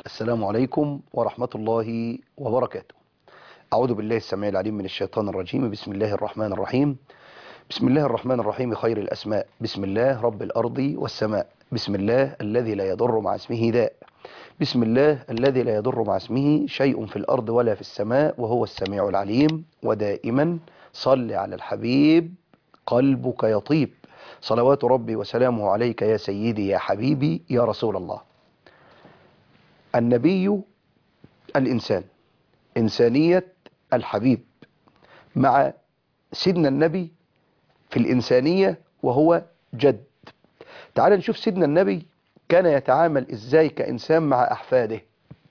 السلام عليكم ورحمة الله وبركاته أعوذ بالله السميع العليم من الشيطان الرجيم بسم الله الرحمن الرحيم بسم الله الرحمن الرحيم خير الأسماء بسم الله رب الأرض والسماء بسم الله الذي لا يضر مع اسمه داء بسم الله الذي لا يضر مع اسمه شيء في الأرض ولا في السماء وهو السميع العليم ودائما صل على الحبيب قلبك يطيب صلوات ربي وسلامه عليك يا سيدي يا حبيبي يا رسول الله النبي الإنسان إنسانية الحبيب مع سيدنا النبي في الإنسانية وهو جد تعال نشوف سيدنا النبي كان يتعامل إزاي كإنسان مع أحفاده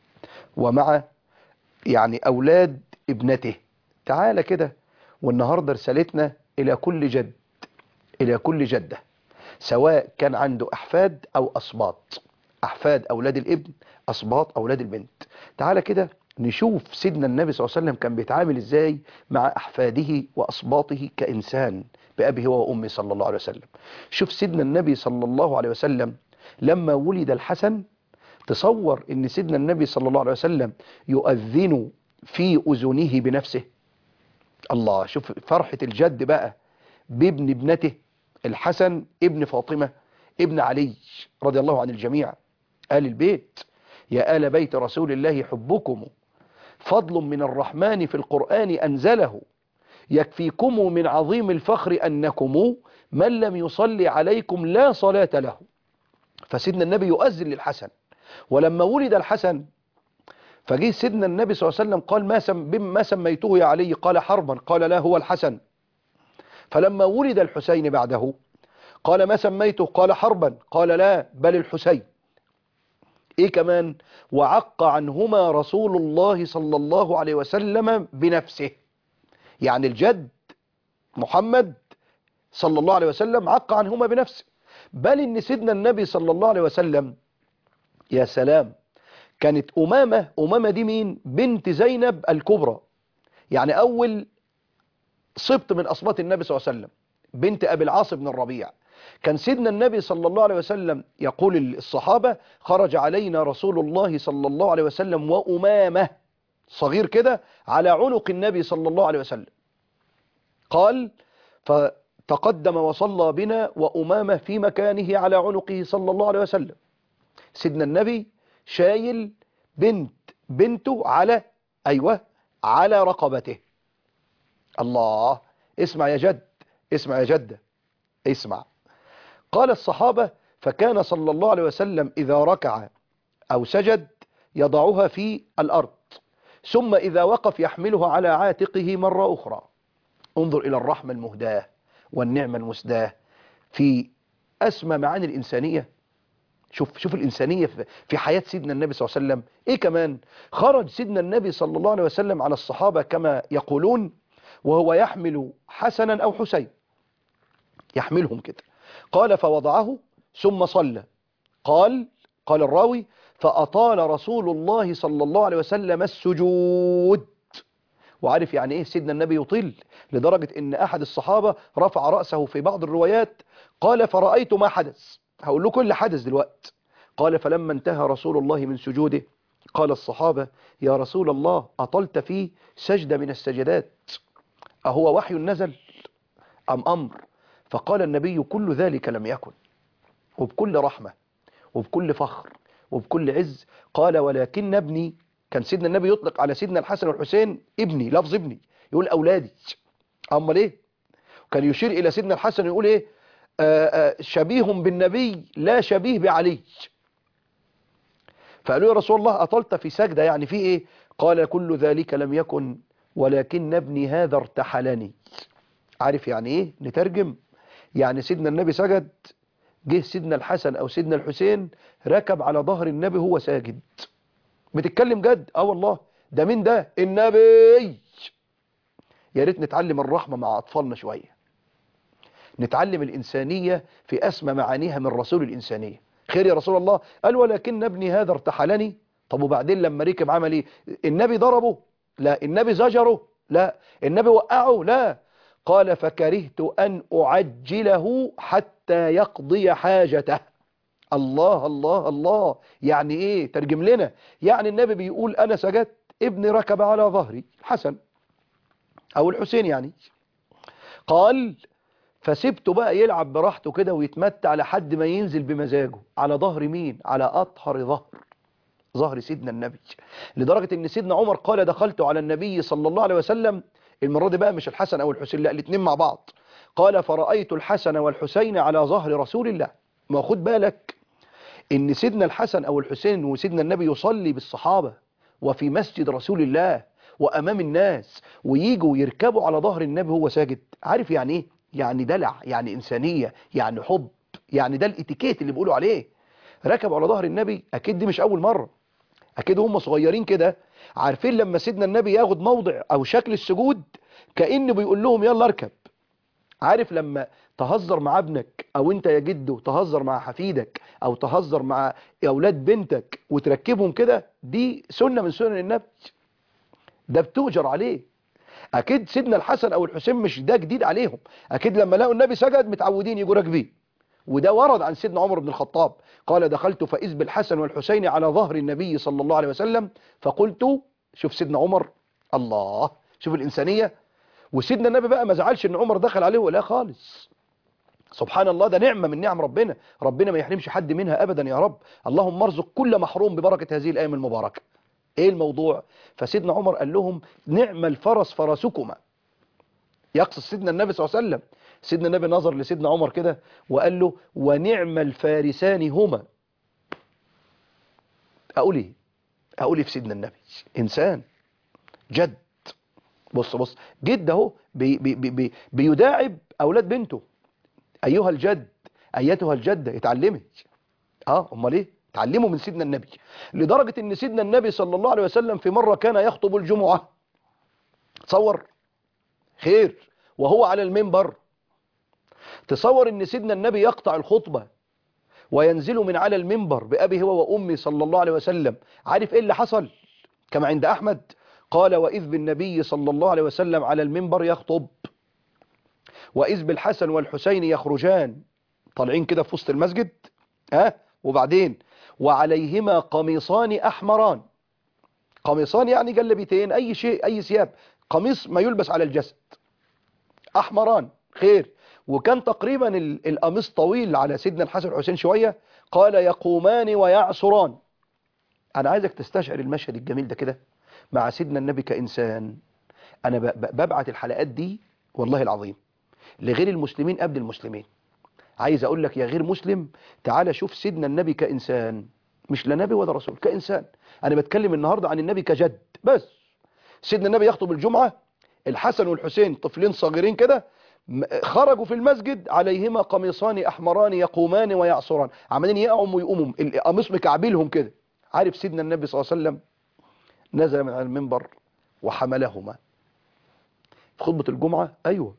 ومع يعني أولاد ابنته تعال كده والنهاردة رسالتنا إلى كل جد إلى كل جدة سواء كان عنده أحفاد أو أصباط أحفاد أولاد الابن أصباط أولاد البنت تعال كده نشوف سيدنا النبي صلى الله عليه وسلم كان بيتعامل إزاي مع أحفاده وأصباطه كإنسان بأبيه وأمه صلى الله عليه وسلم شوف سيدنا النبي صلى الله عليه وسلم لما ولد الحسن تصور ان سيدنا النبي صلى الله عليه وسلم يؤذن في أذنه بنفسه الله شوف فرحة الجد بقى بابن ابنته الحسن ابن فاطمة ابن علي رضي الله عن الجميع آل البيت يا آل بيت رسول الله حبكم فضل من الرحمن في القرآن أنزله يكفيكم من عظيم الفخر أنكم من لم يصلي عليكم لا صلاة له فسيدنا النبي يؤذن للحسن ولما ولد الحسن فجه سيدنا النبي صلى الله عليه وسلم قال ما, سم بما سميته يا علي قال حربا قال لا هو الحسن فلما ولد الحسين بعده قال ما سميته قال حربا قال لا بل الحسين ايه كمان وعق عنهما رسول الله صلى الله عليه وسلم بنفسه يعني الجد محمد صلى الله عليه وسلم عق عنهما بنفسه بل ان سيدنا النبي صلى الله عليه وسلم يا سلام كانت أمامة أمامة دي مين بنت زينب الكبرى يعني أول صبت من أصبات النبي صلى الله عليه وسلم بنت أبي العاص بن الربيع كان سيدنا النبي صلى الله عليه وسلم يقول الصحابة خرج علينا رسول الله صلى الله عليه وسلم وأمامة صغير كده على عنق النبي صلى الله عليه وسلم قال فتقدم وصلى بنا وأمامة في مكانه على عنقه صلى الله عليه وسلم سيدنا النبي شايل بنت بنته على أيوة على رقبته الله اسمع يا جد اسمع يا جدة اسمع قال الصحابة فكان صلى الله عليه وسلم إذا ركع أو سجد يضعها في الأرض ثم إذا وقف يحملها على عاتقه مرة أخرى انظر إلى الرحمة المهداة والنعمة المسداة في أسمى معاني الإنسانية شوف شوف الإنسانية في حياة سيدنا النبي صلى الله عليه وسلم إيه كمان خرج سيدنا النبي صلى الله عليه وسلم على الصحابة كما يقولون وهو يحمل حسنا أو حسين يحملهم كده قال فوضعه ثم صلى قال قال الراوي فأطال رسول الله صلى الله عليه وسلم السجود وعارف يعني ايه سيدنا النبي يطيل لدرجة ان احد الصحابة رفع رأسه في بعض الروايات قال فرأيت ما حدث هقول له كل حدث دلوقتي قال فلما انتهى رسول الله من سجوده قال الصحابة يا رسول الله أطلت في سجدة من السجدات أهو وحي نزل أم أمر فقال النبي كل ذلك لم يكن وبكل رحمة وبكل فخر وبكل عز قال ولكن ابني كان سيدنا النبي يطلق على سيدنا الحسن والحسين ابني لفظ ابني يقول أولادي أما ليه كان يشير إلى سيدنا الحسن يقول إيه آآ آآ شبيه بالنبي لا شبيه بعلي فقالوا يا رسول الله أطلت في سجدة يعني في إيه قال كل ذلك لم يكن ولكن ابني هذا ارتحلني عارف يعني إيه نترجم يعني سيدنا النبي سجد جه سيدنا الحسن أو سيدنا الحسين ركب على ظهر النبي هو ساجد بتتكلم جد اه والله ده مين ده النبي يا ريت نتعلم الرحمة مع أطفالنا شوية نتعلم الإنسانية في أسمى معانيها من رسول الإنسانية خير يا رسول الله قال ولكن ابني هذا ارتحلني طب وبعدين لما ركب عمل ايه النبي ضربه لا النبي زجره لا النبي وقعه لا قال فكرهت أن أعجله حتى يقضي حاجته الله الله الله يعني ايه ترجم لنا يعني النبي بيقول انا سجدت ابني ركب على ظهري الحسن او الحسين يعني قال فسبته بقى يلعب براحته كده ويتمتع لحد ما ينزل بمزاجه على ظهر مين على اطهر ظهر ظهر سيدنا النبي لدرجة ان سيدنا عمر قال دخلت على النبي صلى الله عليه وسلم المرة دي بقى مش الحسن او الحسين لا الاثنين مع بعض قال فرأيت الحسن والحسين على ظهر رسول الله ما خد بالك ان سيدنا الحسن او الحسين وسيدنا النبي يصلي بالصحابة وفي مسجد رسول الله وامام الناس وييجوا يركبوا على ظهر النبي وهو ساجد عارف يعني ايه يعني دلع يعني انسانية يعني حب يعني ده الاتيكيت اللي بيقولوا عليه ركبوا على ظهر النبي اكيد دي مش اول مرة اكيد هم صغيرين كده عارفين لما سيدنا النبي ياخد موضع او شكل السجود كأنه بيقول لهم يلا اركب عارف لما تهزر مع ابنك او انت يا جده تهزر مع حفيدك او تهزر مع اولاد بنتك وتركبهم كده دي سنة من سنن النبي ده بتؤجر عليه اكيد سيدنا الحسن او الحسين مش ده جديد عليهم اكيد لما لقوا النبي سجد متعودين يجوا راكبين وده ورد عن سيدنا عمر بن الخطاب قال دخلت فإذ بالحسن والحسين على ظهر النبي صلى الله عليه وسلم فقلت شوف سيدنا عمر الله شوف الإنسانية وسيدنا النبي بقى ما زعلش ان عمر دخل عليه ولا خالص سبحان الله ده نعمة من نعم ربنا ربنا ما يحرمش حد منها أبدا يا رب اللهم ارزق كل محروم ببركة هذه الأيام المباركة ايه الموضوع فسيدنا عمر قال لهم نعم الفرس فرسكما يقصد سيدنا النبي صلى الله عليه وسلم سيدنا النبي نظر لسيدنا عمر كده وقال له ونعم الفارسان هما اقول ايه اقول ايه في سيدنا النبي انسان جد بص بص جد اهو بي بي بي بي بيداعب اولاد بنته ايها الجد ايتها الجده اتعلمي اه امال ايه اتعلموا من سيدنا النبي لدرجه ان سيدنا النبي صلى الله عليه وسلم في مره كان يخطب الجمعه تصور خير وهو على المنبر تصور ان سيدنا النبي يقطع الخطبة وينزل من على المنبر بأبي هو وأمي صلى الله عليه وسلم عارف ايه اللي حصل كما عند أحمد قال وإذ بالنبي صلى الله عليه وسلم على المنبر يخطب وإذ بالحسن والحسين يخرجان طالعين كده في وسط المسجد ها وبعدين وعليهما قميصان أحمران قميصان يعني جلبيتين أي شيء أي ثياب قميص ما يلبس على الجسد أحمران خير وكان تقريبا القميص طويل على سيدنا الحسن والحسين شوية قال يقومان ويعصران أنا عايزك تستشعر المشهد الجميل ده كده مع سيدنا النبي كإنسان أنا ببعت الحلقات دي والله العظيم لغير المسلمين قبل المسلمين عايز أقول لك يا غير مسلم تعال شوف سيدنا النبي كإنسان مش لا نبي ولا رسول كإنسان أنا بتكلم النهاردة عن النبي كجد بس سيدنا النبي يخطب الجمعة الحسن والحسين طفلين صغيرين كده خرجوا في المسجد عليهما قميصان احمران يقومان ويعصران عمالين يقعوا ويقوموا القميص مكعبلهم كده عارف سيدنا النبي صلى الله عليه وسلم نزل من على المنبر وحملهما في خطبة الجمعة ايوه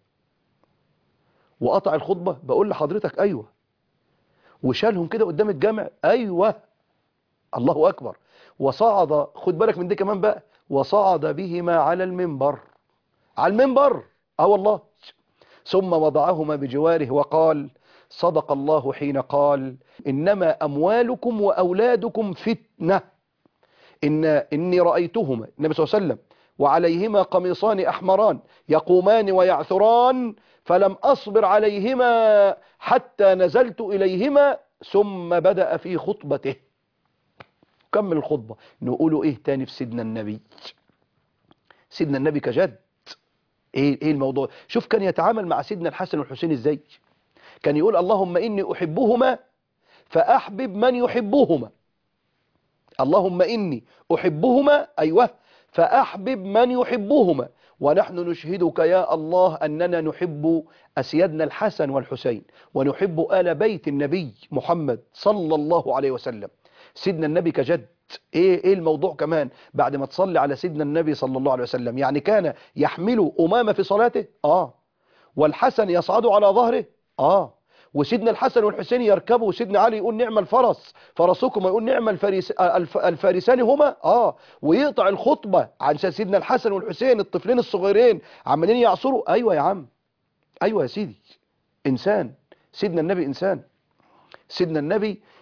وقطع الخطبة بقول لحضرتك ايوه وشالهم كده قدام الجامع ايوه الله اكبر وصعد خد بالك من دي كمان بقى وصعد بهما على المنبر على المنبر اه والله ثم وضعهما بجواره وقال صدق الله حين قال إنما أموالكم وأولادكم فتنة إن إني رأيتهما النبي صلى الله عليه وسلم وعليهما قميصان أحمران يقومان ويعثران فلم أصبر عليهما حتى نزلت إليهما ثم بدأ في خطبته كمل الخطبة نقوله إيه تاني في سيدنا النبي سيدنا النبي كجد ايه ايه الموضوع شوف كان يتعامل مع سيدنا الحسن والحسين ازاي كان يقول اللهم اني احبهما فاحبب من يحبهما اللهم اني احبهما ايوه فاحبب من يحبهما ونحن نشهدك يا الله اننا نحب اسيادنا الحسن والحسين ونحب ال بيت النبي محمد صلى الله عليه وسلم سيدنا النبي كجد ايه ايه الموضوع كمان بعد ما تصلي على سيدنا النبي صلى الله عليه وسلم يعني كان يحمل أمامة في صلاته اه والحسن يصعد على ظهره اه وسيدنا الحسن والحسين يركبوا وسيدنا علي يقول نعم الفرس فرسكم يقول نعم الفارس الف الفارسان هما اه ويقطع الخطبة عن سيدنا الحسن والحسين الطفلين الصغيرين عمالين يعصروا ايوه يا عم ايوه يا سيدي انسان سيدنا النبي انسان سيدنا النبي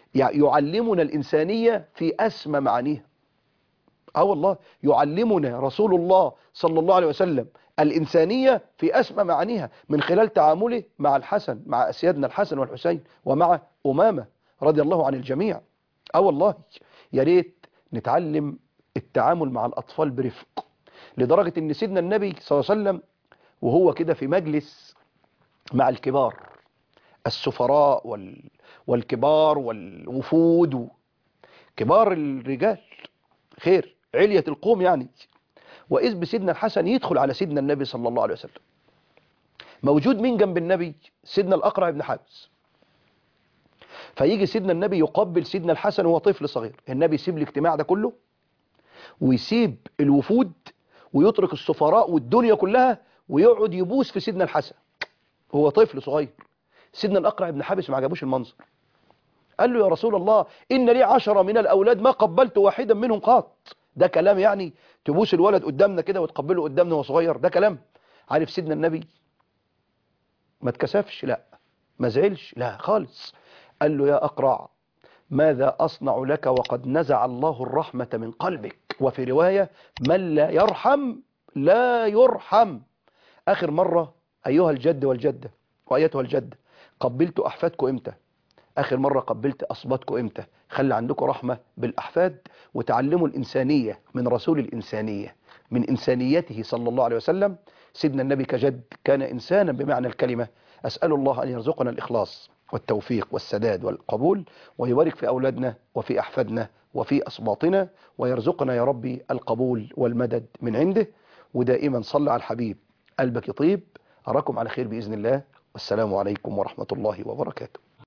يع- يعلمنا الإنسانية في أسمى معانيها اه والله يعلمنا رسول الله صلى الله عليه وسلم الإنسانية في أسمى معانيها من خلال تعامله مع الحسن مع أسيادنا الحسن والحسين ومع أمامة رضي الله عن الجميع اه والله يا ريت نتعلم التعامل مع الأطفال برفق لدرجة ان سيدنا النبي صلى الله عليه وسلم وهو كده في مجلس مع الكبار السفراء وال... والكبار والوفود و... كبار الرجال خير علية القوم يعني وإذ بسيدنا الحسن يدخل على سيدنا النبي صلى الله عليه وسلم موجود مين جنب النبي سيدنا الأقرع بن حابس فيجي سيدنا النبي يقبل سيدنا الحسن وهو طفل صغير النبي يسيب الاجتماع ده كله ويسيب الوفود ويترك السفراء والدنيا كلها ويقعد يبوس في سيدنا الحسن هو طفل صغير سيدنا الأقرع بن حابس ما عجبوش المنظر قال له يا رسول الله إن لي عشرة من الأولاد ما قبلت واحدا منهم قط ده كلام يعني تبوس الولد قدامنا كده وتقبله قدامنا وهو صغير ده كلام عارف سيدنا النبي ما اتكسفش لا ما زعلش لا خالص قال له يا أقرع ماذا أصنع لك وقد نزع الله الرحمة من قلبك وفي رواية من لا يرحم لا يرحم آخر مرة أيها الجد والجدة وأيتها الجدة قبلت أحفادكم إمتى آخر مرة قبلت أصباتكم إمتى خلي عندكم رحمة بالأحفاد وتعلموا الإنسانية من رسول الإنسانية من إنسانيته صلى الله عليه وسلم سيدنا النبي كجد كان إنسانا بمعنى الكلمة أسأل الله أن يرزقنا الإخلاص والتوفيق والسداد والقبول ويبارك في أولادنا وفي أحفادنا وفي أصباطنا ويرزقنا يا ربي القبول والمدد من عنده ودائما صل على الحبيب قلبك يطيب أراكم على خير بإذن الله والسلام عليكم ورحمة الله وبركاته